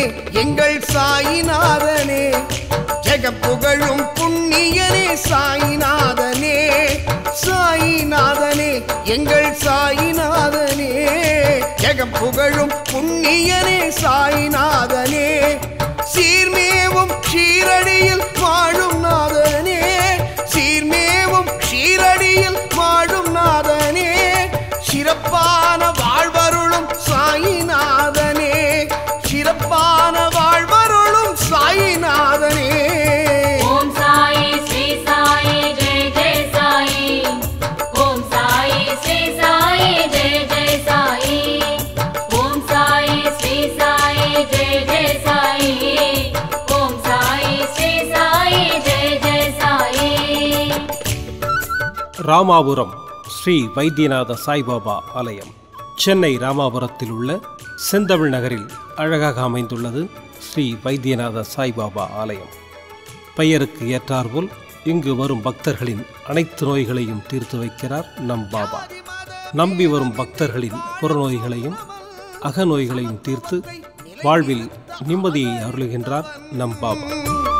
எங்கள் சாயிநாதனே ஜெகம் புகழும் புண்ணியனே சாயிநாதனே சாயிநாதனே எங்கள் சாயிநாதனே ஜெகம் புகழும் புண்ணியனே சாயிநாதனே சீர்மேவும் ஷீரடியில் வாழும் நாதனே சீர்மேவும் ஷீரடியில் வாழும் நாதனே சிறப்பான வாழ்வருளும் சாயிநாதனே சிறப்பான வாழ்வருளும் சாயிநாதனே ஓம் சாயி ஸ்ரீ சாயி ஜெய ஜெய சாயி ஓம் சாயி ஸ்ரீ சாயி ஜெய ஜெய சாயி ஓம் சாயி ஸ்ரீ சாயி ஜெய ஜெய சாயி ஓம் சாயி ஸ்ரீ சாயி ஜெய ஜெய சாயி ராமாபுரம் ஸ்ரீ வைத்தியநாத சாய்பாபா ஆலயம் சென்னை ராமாபுரத்தில் உள்ள செந்தமிழ் நகரில் அழகாக அமைந்துள்ளது ஸ்ரீ வைத்தியநாத சாய்பாபா ஆலயம் பெயருக்கு ஏற்றாற்போல் இங்கு வரும் பக்தர்களின் அனைத்து நோய்களையும் தீர்த்து வைக்கிறார் நம் பாபா நம்பி வரும் பக்தர்களின் புறநோய்களையும் அகநோய்களையும் தீர்த்து வாழ்வில் நிம்மதியை அருளுகின்றார் நம் பாபா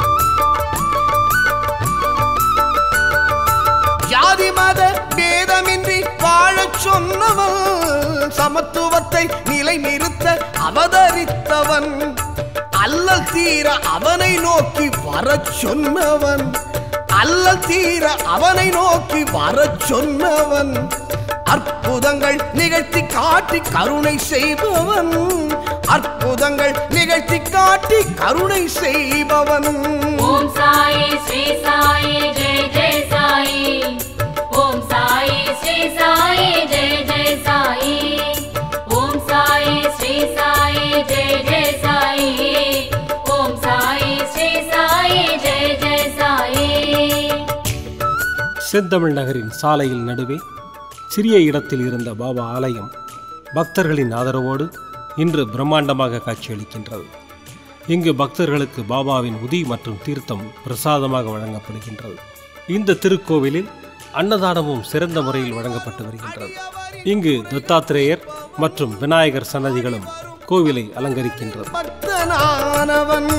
ஜாதி மத பேதமின்றி வாழச் சொன்னவன் சமத்துவத்தை நிலைநிறுத்த அவதரித்தவன் அல்லல் தீர அவனை நோக்கி வரச் சொன்னவன் அல்லல் தீர அவனை நோக்கி வரச் சொன்னவன் அற்புதங்கள் நிகழ்த்தி காட்டி கருணை செய்பவன் அற்புதங்கள் நிகழ்த்தி காட்டி கருணை செய்பவன் ஓம் சாயி ஸ்ரீ சாயி ஜெய ஜெய சாயி ஓம் சாயி ஸ்ரீ சாயி ஜெய ஜெய சாயி ஓம் சாயி ஸ்ரீ சாயி ஜெய ஜெய சாயி ஓம் சாயி ஸ்ரீ சாயி ஜெய ஜெய சாயி செந்தமிழ் நகரின் சாலையில் நடுவே சிறிய இடத்தில் இருந்த பாபா ஆலயம் பக்தர்களின் ஆதரவோடு இன்று பிரம்மாண்டமாக காட்சியளிக்கின்றது இங்கு பக்தர்களுக்கு பாபாவின் உதி மற்றும் தீர்த்தம் பிரசாதமாக வழங்கப்படுகின்றது இந்த திருக்கோவிலில் அன்னதானமும் சிறந்த முறையில் வழங்கப்பட்டு வருகின்றது இங்கு தத்தாத்திரேயர் மற்றும் விநாயகர் சன்னதிகளும் கோவிலை அலங்கரிக்கின்றது பக்தனானவன்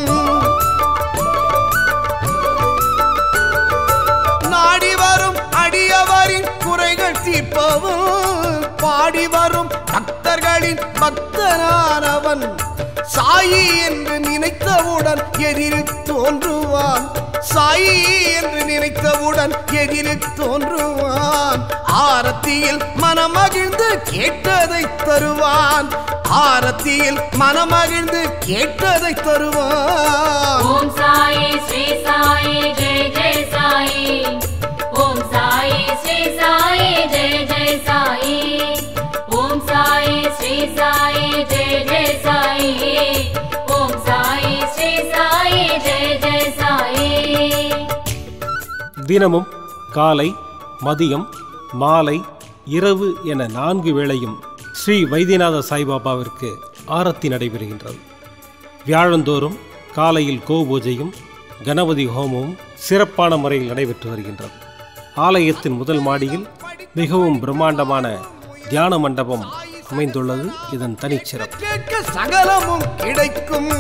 நாடி வரும் அடியவரின் குறைகள் தீர்ப்பவன் பாடி வரும் பக்தர்களின் பக்தனானவன் சாயி என்று நினைத்தவுடன் எதிரில் தோன்றுவான் சாயி என்று நினைத்தவுடன் எதிரில் தோன்றுவான் ஆரத்தியில் மனமகிழ்ந்து கேட்டதை தருவான் ஆரத்தியில் மனமகிழ்ந்து கேட்டதை தருவான் ஓம் சாயி ஸ்ரீ சாயி ஜெய ஜெய சாயி ஓம் சாயி ஸ்ரீ சாயி ஜெய ஜெய சாயி ஓம் சாயி ஸ்ரீ சாயி ஜெய ஜெய சாயி ஓம் சாயி ஸ்ரீ சாயி ஜெய ஜெய சாயி தினமும் காலை மதியம் மாலை இரவு என நான்கு வேளையும் ஸ்ரீ வைத்தியநாத சாய்பாபாவிற்கு ஆரத்தி நடைபெறுகின்றது வியாழந்தோறும் காலையில் கோபூஜையும் கணபதி ஹோமமும் சிறப்பான முறையில் நடைபெற்று வருகின்றது ஆலயத்தின் முதல் மாடியில் மிகவும் பிரம்மாண்டமான தியான மண்டபம் அமைந்துள்ளது இதன் தனிச்சிறப்பு கேட்க சகலமும் கிடைக்கும்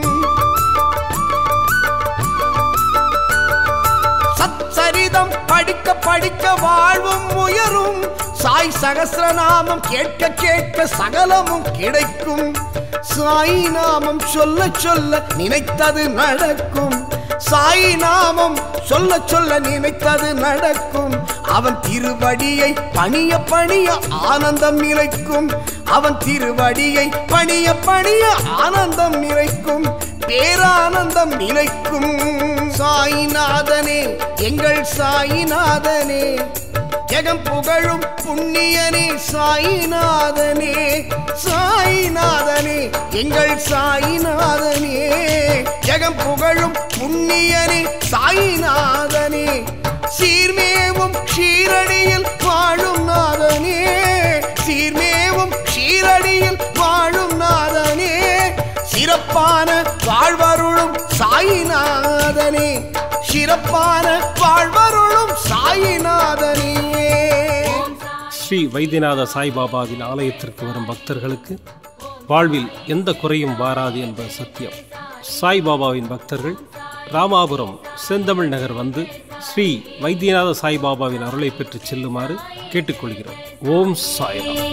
சச்சரிதம் படிக்க படிக்க வாழ்வும் உயரும் சாய் சகசிரநாமம் கேட்க கேட்க சகலமும் கிடைக்கும் சாய் நாமம் சொல்ல சொல்ல நினைத்தது நடக்கும் சாய் நாமம் சொல்ல சொல்ல நினைத்தது நடக்கும் அவன் திருவடியை பணிய பணிய ஆனந்தம் நிலைக்கும் அவன் திருவடியை பணிய பணிய ஆனந்தம் நிலைக்கும் பேரானந்தம் நிலைக்கும் சாயிநாதனே எங்கள் சாயிநாதனே ஜெகம் புகழும் புண்ணியனே சாயிநாதனே சாயிநாதனே எங்கள் சாயிநாதனே ஜெகம் புகழும் புண்ணியனே சாயிநாதனே சீர்மேவும் ஷீரடியில் வாழும் நாதனே சீர்மேவும் ஷீரடியில் வாழும் நாதனே சிறப்பான வாழ்வருளும் சாயிநாதனே சிறப்பான வாழ்வருளும் சாயிநாதனே ஓம் சாயி ஸ்ரீ வைத்தியநாத சாய்பாபாவின் ஆலயத்திற்கு வரும் பக்தர்களுக்கு வாழ்வில் எந்த குறையும் வாராது என்பது சத்தியம் சாய்பாபாவின் பக்தர்கள் ராமாபுரம் செந்தமிழ் நகர் வந்து ஸ்ரீ வைத்தியநாத சாய்பாபாவின் அருளை பெற்று செல்லுமாறு கேட்டுக்கொள்கிறோம் ஓம் சாய்ராம்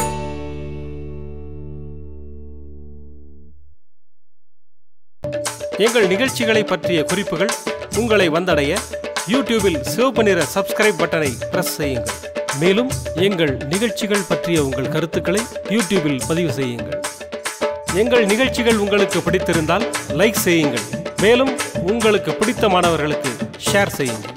எங்கள் நிகழ்ச்சிகளை பற்றிய குறிப்புகள் உங்களை வந்தடைய யூடியூபில் சிவப்பு நிற சப்ஸ்கிரைப் பட்டனை பிரஸ் செய்யுங்கள் மேலும் எங்கள் நிகழ்ச்சிகள் பற்றிய உங்கள் கருத்துக்களை யூடியூபில் பதிவு செய்யுங்கள் எங்கள் நிகழ்ச்சிகள் உங்களுக்கு பிடித்திருந்தால் லைக் செய்யுங்கள் மேலும் உங்களுக்கு பிடித்த மாணவர்களுக்கு ஷேர் செய்யுங்கள்